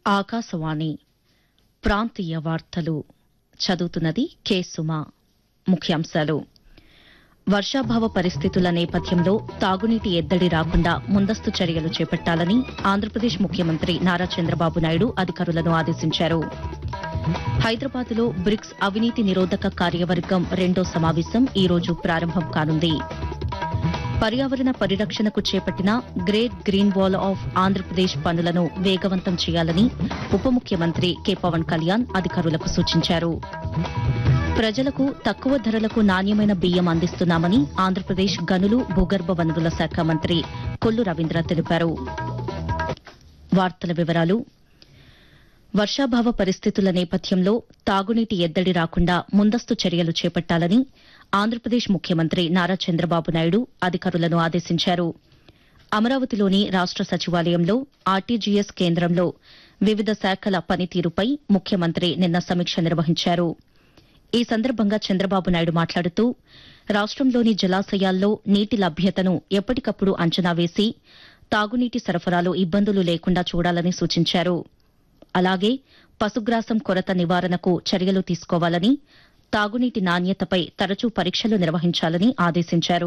ఆకాశవాణి ప్రాంతీయ వార్తలు చదువుతున్నది కె సుమా ముఖ్యాంశాలు వర్షాభావ పరిస్థితుల నేపథ్యంలో తాగునీటి ఎద్దడి రాకుండా ముందస్తు చర్యలు చేపట్టాలని ఆంధ్రప్రదేశ్ ముఖ్యమంత్రి నారా చంద్రబాబు నాయుడు అధికారులను ఆదేశించారు హైదరాబాద్లో బ్రిక్స్ అవినీతి నిరోధక కార్యవర్గం రెండో సమావేశం ఈ రోజు ప్రారంభం కానుంది పర్యావరణ పరిరక్షణకు చేపట్టిన great green wall of Andhra Pradesh పనులను వేగవంతం చేయాలని ఉప ముఖ్యమంత్రి కె పవన్ కళ్యాణ్ అధికారులకు సూచించారు ప్రజలకు తక్కువ ధరలకు నాణ్యమైన బియ్యం అందిస్తున్నామని ఆంధ్రప్రదేశ్ గనులు భూగర్భ వనరుల శాఖ మంత్రి కొల్లు రవీంద్ర తెలిపారు వార్తల వివరాలు వర్షాభావ పరిస్థితుల నేపథ్యంలో తాగునీటి ఎద్దడి రాకుండా ముందస్తు చర్యలు చేపట్టాలని ఆంధ్రప్రదేశ్ ముఖ్యమంత్రి నారా చంద్రబాబు నాయుడు అధికారులను ఆదేశించారు అమరావతిలోని రాష్ట సచివాలయంలో ఆర్టీజీఎస్ కేంద్రంలో వివిధ శాఖల పనితీరుపై ముఖ్యమంత్రి నిన్న సమీక్ష నిర్వహించారు ఈ సందర్భంగా చంద్రబాబు నాయుడు మాట్లాడుతూ రాష్టంలోని జలాశయాల్లో నీటి లభ్యతను ఎప్పటికప్పుడు అంచనా వేసి తాగునీటి సరఫరాలో ఇబ్బందులు లేకుండా చూడాలని సూచించారు అలాగే పశుగ్రాసం కొరత నివారణకు చర్యలు తీసుకోవాలని తాగునీటి నాణ్యతపై తరచూ పరీక్షలు నిర్వహించాలని ఆదేశించారు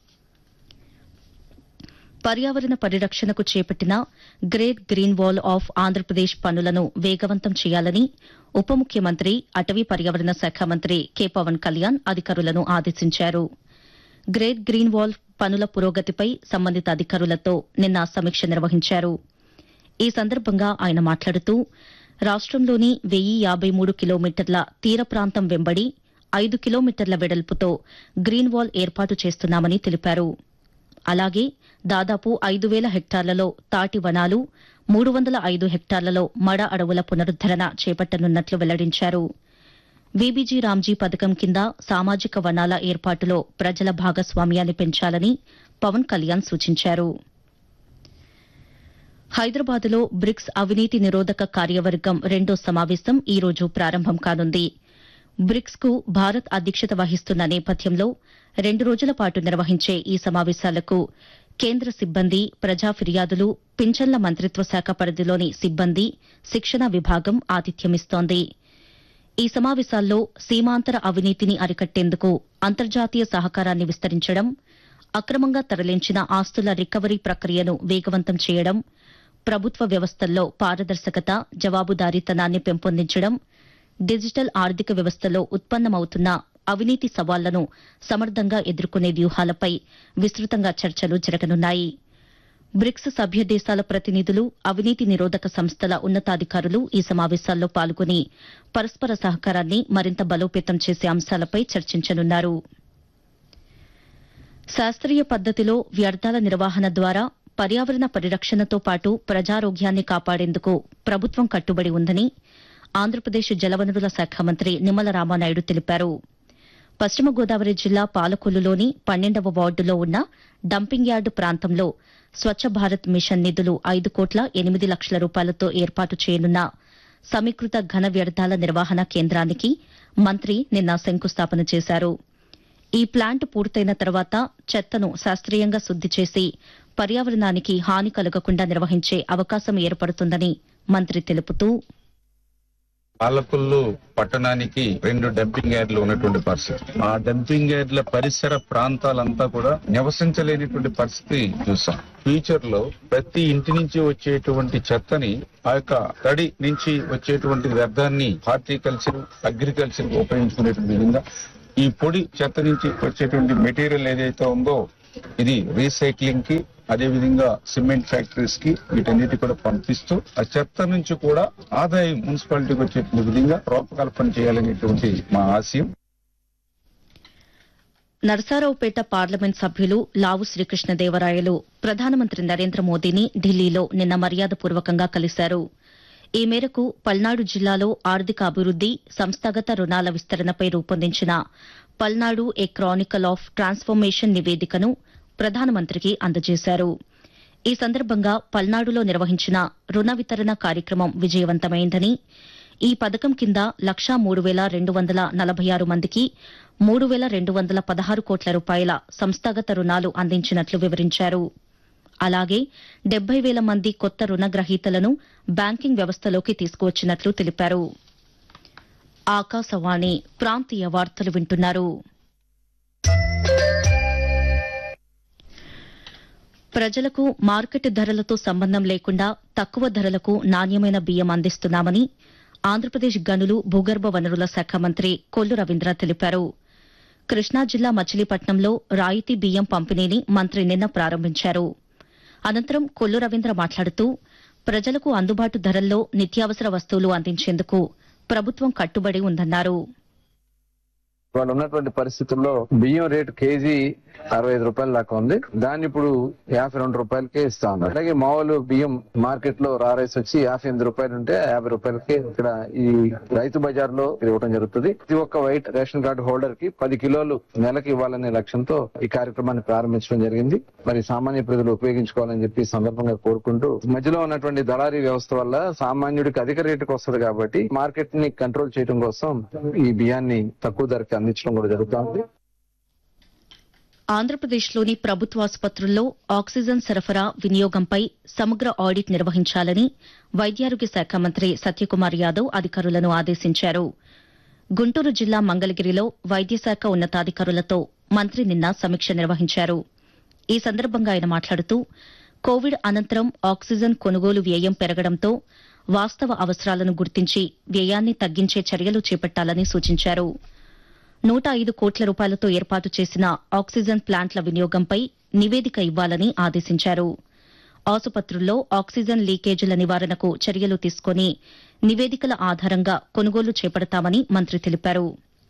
పర్యావరణ పరిరక్షణకు చేపట్టిన great green wall of Andhra Pradesh పనులను వేగవంతం చేయాలని ఉప ముఖ్యమంత్రి అటవీ పర్యావరణ శాఖ మంత్రి కె పవన్ కళ్యాణ్ అధికారులను ఆదేశించారు గ్రేట్ గ్రీన్ వాల్ పనుల పురోగతిపై సంబంధిత అధికారులతో నిన్న సమీక్ష నిర్వహించారు ఈ సందర్భంగా ఆయన మాట్లాడుతూ రాష్టంలోని వెయ్యి యాబై మూడు కిలోమీటర్ల తీర ప్రాంతం వెంబడి ఐదు కిలోమీటర్ల వెడల్పుతో గ్రీన్ వాల్ ఏర్పాటు చేస్తున్నామని తెలిపారు అలాగే దాదాపు ఐదు వేల హెక్టార్లలో తాటి వనాలు మూడు వందల ఐదు హెక్టార్లలో మడ అడవుల పునరుద్దరణ చేపట్టనున్నట్లు వెల్లడించారు వీబీజీ రామ్జీ పథకం కింద సామాజిక వనాల ఏర్పాటులో ప్రజల భాగస్వామ్యాన్ని పెంచాలని పవన్ కళ్యాణ్ సూచించారు హైదరాబాద్లో బ్రిక్స్ అవినీతి నిరోధక కార్యవర్గం రెండో సమావేశం ఈ రోజు ప్రారంభం కానుంది బ్రిక్స్ కు భారత్ అధ్యక్షత వహిస్తున్న నేపథ్యంలో రెండు రోజుల పాటు నిర్వహించే ఈ సమావేశాలకు కేంద్ర సిబ్బంది ప్రజా ఫిర్యాదులు పింఛన్ల మంత్రిత్వ శాఖ పరిధిలోని సిబ్బంది శిక్షణ విభాగం ఆతిథ్యమిస్తోంది ఈ సమావేశాల్లో సీమాంతర అవినీతిని అరికట్టేందుకు అంతర్జాతీయ సహకారాన్ని విస్తరించడం అక్రమంగా తరలించిన ఆస్తుల రికవరీ ప్రక్రియను వేగవంతం చేయడం ప్రభుత్వ వ్యవస్థల్లో పారదర్శకత జవాబుదారీతనాన్ని పెంపొందించడం డిజిటల్ ఆర్థిక వ్యవస్థలో ఉత్పన్నమవుతున్న అవినీతి సవాళ్లను సమర్థంగా ఎదుర్కొనే వ్యూహాలపై విస్తృతంగా చర్చలు జరగనున్నాయి బ్రిక్స్ సభ్య దేశాల ప్రతినిధులు అవినీతి నిరోధక సంస్థల ఉన్నతాధికారులు ఈ సమావేశాల్లో పాల్గొని పరస్పర సహకారాన్ని మరింత బలోపేతం చేసే అంశాలపై చర్చించనున్నారు శాస్త్రీయ పద్దతిలో వ్యర్థాల నిర్వహణ ద్వారా పర్యావరణ పరిరక్షణతో పాటు ప్రజారోగ్యాన్ని కాపాడేందుకు ప్రభుత్వం కట్టుబడి ఉందని ఆంధ్రప్రదేశ్ జలవనరుల శాఖ మంత్రి నిమ్మల రామానాయుడు తెలిపారు పశ్చిమ గోదావరి జిల్లా పాలకొల్లులోని పన్నెండవ వార్డులో ఉన్న డంపింగ్ యార్డు ప్రాంతంలో స్వచ్ఛ భారత్ మిషన్ నిధులు ఐదు కోట్ల ఎనిమిది లక్షల రూపాయలతో ఏర్పాటు చేయనున్న సమీకృత ఘన వ్యర్థాల నిర్వహణ కేంద్రానికి మంత్రి నిన్న శంకుస్థాపన చేశారు ఈ ప్లాంట్ పూర్తయిన తర్వాత చెత్తను శాస్త్రీయంగా శుద్ది చేసి పర్యావరణానికి హాని కలగకుండా నిర్వహించే అవకాశం ఏర్పడుతుందని మంత్రి తెలుపుతూ పాలకొల్లు పట్టణానికి రెండు డంపింగ్ యార్డ్లు ఉన్నటువంటి పరిస్థితి ఆ డంపింగ్ యార్డ్ల పరిసర ప్రాంతాలంతా కూడా నివసించలేనిటువంటి పరిస్థితి చూసాం ఫ్యూచర్ లో ప్రతి ఇంటి నుంచి వచ్చేటువంటి చెత్తని ఆ యొక్క తడి నుంచి వచ్చేటువంటి వ్యర్థాన్ని హార్టికల్చర్ అగ్రికల్చర్ ఉపయోగించుకునేటువంటి విధంగా ఈ పొడి చెత్త నుంచి వచ్చేటువంటి మెటీరియల్ ఏదైతే ఉందో ఇది రీసైక్లింగ్ కి అదే విధంగా సిమెంట్ ఫ్యాక్టరీస్ కి వీటన్నిటి కూడా పంపిస్తూ ఆ చెత్త నుంచి కూడా ఆదాయం మున్సిపాలిటీకి వచ్చే విధంగా రూపకల్పన చేయాలనేటువంటి మా ఆశయం నరసారావుపేట పార్లమెంట్ సభ్యులు లావు శ్రీకృష్ణదేవరాయలు ప్రధానమంత్రి నరేంద్ర మోదీని ఢిల్లీలో నిన్న మర్యాదపూర్వకంగా కలిశారు ఈ మేరకు పల్నాడు జిల్లాలో ఆర్థిక అభివృద్ది సంస్థాగత రుణాల విస్తరణపై రూపొందించిన Palnadu a chronicle of transformation నివేదికను ప్రధానమంత్రికి అందజేశారు ఈ సందర్భంగా పల్నాడులో నిర్వహించిన రుణ వితరణ కార్యక్రమం విజయవంతమైందని ఈ పథకం కింద లక్షా మూడు వేల రెండు వందల నలభై ఆరు మందికి మూడు వేల రెండు వందల పదహారు కోట్ల రూపాయల సంస్థాగత రుణాలు అందించినట్లు వివరించారు అలాగే డెబ్బై వేల మంది కొత్త రుణగ్రహీతలను బ్యాంకింగ్ వ్యవస్థలోకి తీసుకువచ్చినట్లు తెలిపారు ఆకాశవాణి ప్రాంతీయ వార్తలు వింటున్నారు ప్రజలకు మార్కెట్ ధరలతో సంబంధం లేకుండా తక్కువ ధరలకు నాణ్యమైన బియ్యం అందిస్తున్నామని ఆంధ్రప్రదేశ్ గనులు భూగర్భ వనరుల శాఖ మంత్రి కొల్లు రవీంద్ర తెలిపారు కృష్ణా జిల్లా మచిలీపట్నంలో రాయితీ బియ్యం పంపిణీని మంత్రి నిన్న ప్రారంభించారు అనంతరం కొల్లు రవీంద్ర మాట్లాడుతూ ప్రజలకు అందుబాటు ధరల్లో నిత్యావసర వస్తువులు అందించేందుకు ప్రభుత్వం కట్టుబడి ఉందన్నారు వాళ్ళు ఉన్నటువంటి పరిస్థితుల్లో బియ్యం రేటు కేజీ అరవై ఐదు రూపాయల దాకా ఉంది దాన్ని ఇప్పుడు యాభై రెండు రూపాయలకే ఇస్తా ఉన్నారు అలాగే మామూలు బియ్యం మార్కెట్ లో రా రైస్ వచ్చి యాభై ఎనిమిది రూపాయలు ఉంటే యాభై రూపాయలకే ఇక్కడ ఈ రైతు బజార్ లో ఇవ్వడం జరుగుతుంది ప్రతి ఒక్క వైట్ రేషన్ కార్డు హోల్డర్ కి పది కిలోలు నెలకి ఇవ్వాలనే లక్ష్యంతో ఈ కార్యక్రమాన్ని ప్రారంభించడం జరిగింది మరి సామాన్య ప్రజలు ఉపయోగించుకోవాలని చెప్పి ఈ సందర్భంగా కోరుకుంటూ మధ్యలో ఉన్నటువంటి దళారీ వ్యవస్థ వల్ల సామాన్యుడికి అధిక రేటుకు వస్తుంది కాబట్టి మార్కెట్ ని కంట్రోల్ చేయడం కోసం ఈ బియ్యాన్ని తక్కువ ధరకి అందించడం కూడా జరుగుతుంది ఆంధ్రప్రదేశ్లోని ప్రభుత్వ ఆసుపత్రుల్లో ఆక్సిజన్ సరఫరా వినియోగంపై సమగ్ర ఆడిట్ నిర్వహించాలని వైద్యారోగ్య శాఖ మంత్రి సత్యకుమార్ యాదవ్ అధికారులను ఆదేశించారు గుంటూరు జిల్లా మంగళగిరిలో వైద్యశాఖ ఉన్నతాధికారులతో మంత్రి నిన్న సమీక్ష నిర్వహించారు ఈ సందర్భంగా ఆయన మాట్లాడుతూ కోవిడ్ అనంతరం ఆక్సిజన్ కొనుగోలు వ్యయం పెరగడంతో వాస్తవ అవసరాలను గుర్తించి వ్యయాన్ని తగ్గించే చర్యలు చేపట్టాలని సూచించారు నూట ఐదు కోట్ల రూపాయలతో ఏర్పాటు చేసిన ఆక్సిజన్ ప్లాంట్ల వినియోగంపై నివేదిక ఇవ్వాలని ఆదేశించారు ఆసుపత్రుల్లో ఆక్సిజన్ లీకేజీల నివారణకు చర్యలు తీసుకుని నివేదికల ఆధారంగా కొనుగోలు చేపడతామని మంత్రి తెలిపారు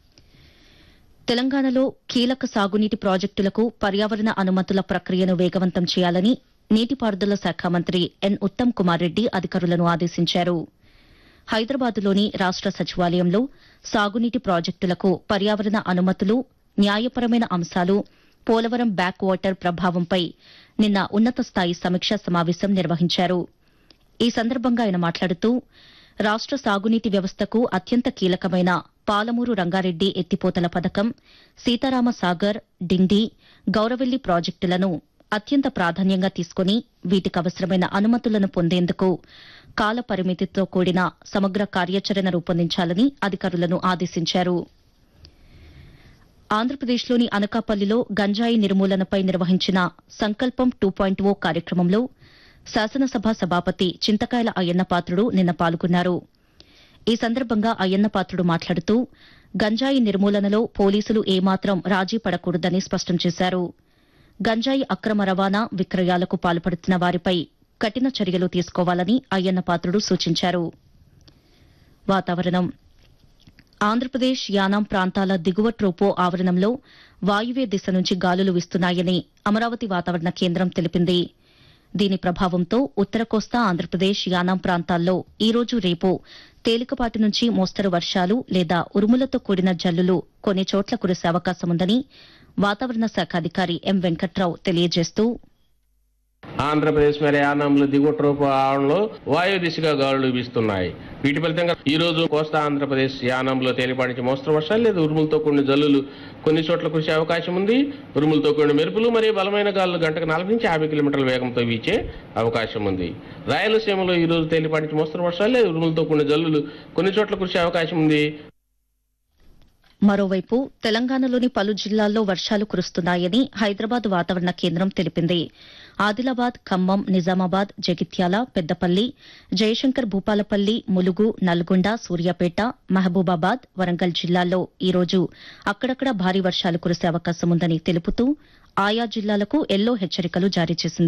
తెలంగాణలో కీలక సాగునీటి ప్రాజెక్టులకు పర్యావరణ అనుమతుల ప్రక్రియను వేగవంతం చేయాలని నీటిపారుదల శాఖ మంత్రి ఎన్ ఉత్తమ్ కుమార్ రెడ్డి అధికారులను ఆదేశించారు హైదరాబాద్లోని రాష్ట సచివాలయంలో సాగునీటి ప్రాజెక్టులకు పర్యావరణ అనుమతులు న్యాయపరమైన అంశాలు పోలవరం బ్యాక్ వాటర్ ప్రభావంపై నిన్న ఉన్నత స్థాయి సమీక్షా సమావేశం నిర్వహించారు ఈ సందర్భంగా ఆయన మాట్లాడుతూ రాష్ట సాగునీటి వ్యవస్థకు అత్యంత కీలకమైన పాలమూరు రంగారెడ్డి ఎత్తిపోతల పథకం సీతారామ సాగర్ డిండి గౌరవెల్లి ప్రాజెక్టులను అత్యంత ప్రాధాన్యంగా తీసుకుని వీటికి అవసరమైన అనుమతులను పొందేందుకు కాల పరిమితితో కూడిన సమగ్ర కార్యాచరణ రూపొందించాలని అధికారులను ఆదేశించారు ఆంధ్రప్రదేశ్లోని అనకాపల్లిలో గంజాయి నిర్మూలనపై నిర్వహించిన సంకల్పం టూ పాయింట్ ఓ కార్యక్రమంలో శాసనసభ సభాపతి చింతకాయల అయ్యన్నపాత్రుడు నిన్న పాల్గొన్నారు ఈ సందర్భంగా అయ్యన్నపాత్రుడు మాట్లాడుతూ గంజాయి నిర్మూలనలో పోలీసులు ఏమాత్రం రాజీ పడకూడదని స్పష్టం చేశారు గంజాయి అక్రమ రవాణా విక్రయాలకు పాల్పడుతున్న వారిపై కఠిన చర్యలు తీసుకోవాలని అయ్యన్నపాత్రుడు సూచించారు వాతావరణం ఆంధ్రప్రదేశ్ యానాం ప్రాంతాల దిగువ ట్రోపో ఆవరణంలో వాయువ్య దిశ నుంచి గాలులు వీస్తున్నాయని అమరావతి వాతావరణ కేంద్రం తెలిపింది దీని ప్రభావంతో ఉత్తర కోస్తా ఆంధ్రప్రదేశ్ యానాం ప్రాంతాల్లో ఈ రోజు రేపు తేలికపాటి నుంచి మోస్తరు వర్షాలు లేదా ఉరుములతో కూడిన జల్లులు కొన్ని చోట్ల కురిసే అవకాశముందని వాతావరణ శాఖ అధికారి ఎం వెంకట్రావు తెలియజేస్తూ ఆంధ్రప్రదేశ్ మరి యానంలో దిగువ ట్రోపు ఆవరణలో వాయు దిశగా గాలులు వీస్తున్నాయి వీటి ఫలితంగా ఈ రోజు కోస్తా ఆంధ్రప్రదేశ్ యానంలో తేలిపాటి నుంచి మోస్తరు వర్షాలు లేదా ఉరుములతో కూడిన జల్లులు కొన్ని చోట్ల కురిసే అవకాశం ఉంది ఉరుములతో కూడిన మెరుపులు మరియు బలమైన గాలులు గంటకు నలభై నుంచి యాభై కిలోమీటర్ల వేగంతో వీచే అవకాశం ఉంది రాయలసీమలో ఈ రోజు తేలిపాటి నుంచి మోస్తరు వర్షాలు లేదా ఉరుములతో కూడిన జల్లులు కొన్ని చోట్ల కురిసే అవకాశం ఉంది మరోవైపు తెలంగాణలోని పలు జిల్లాల్లో వర్షాలు కురుస్తున్నాయని హైదరాబాద్ వాతావరణ కేంద్రం తెలిపింది ఆదిలాబాద్ ఖమ్మం నిజామాబాద్ జగిత్యాల పెద్దపల్లి జయశంకర్ భూపాలపల్లి ములుగు నల్గొండ సూర్యాపేట మహబూబాబాద్ వరంగల్ జిల్లాల్లో ఈ రోజు అక్కడక్కడ భారీ వర్షాలు కురిసే అవకాశం ఉందని తెలుపుతూ ఆయా జిల్లాలకు ఎల్లో హెచ్చరికలు జారీ చేసింది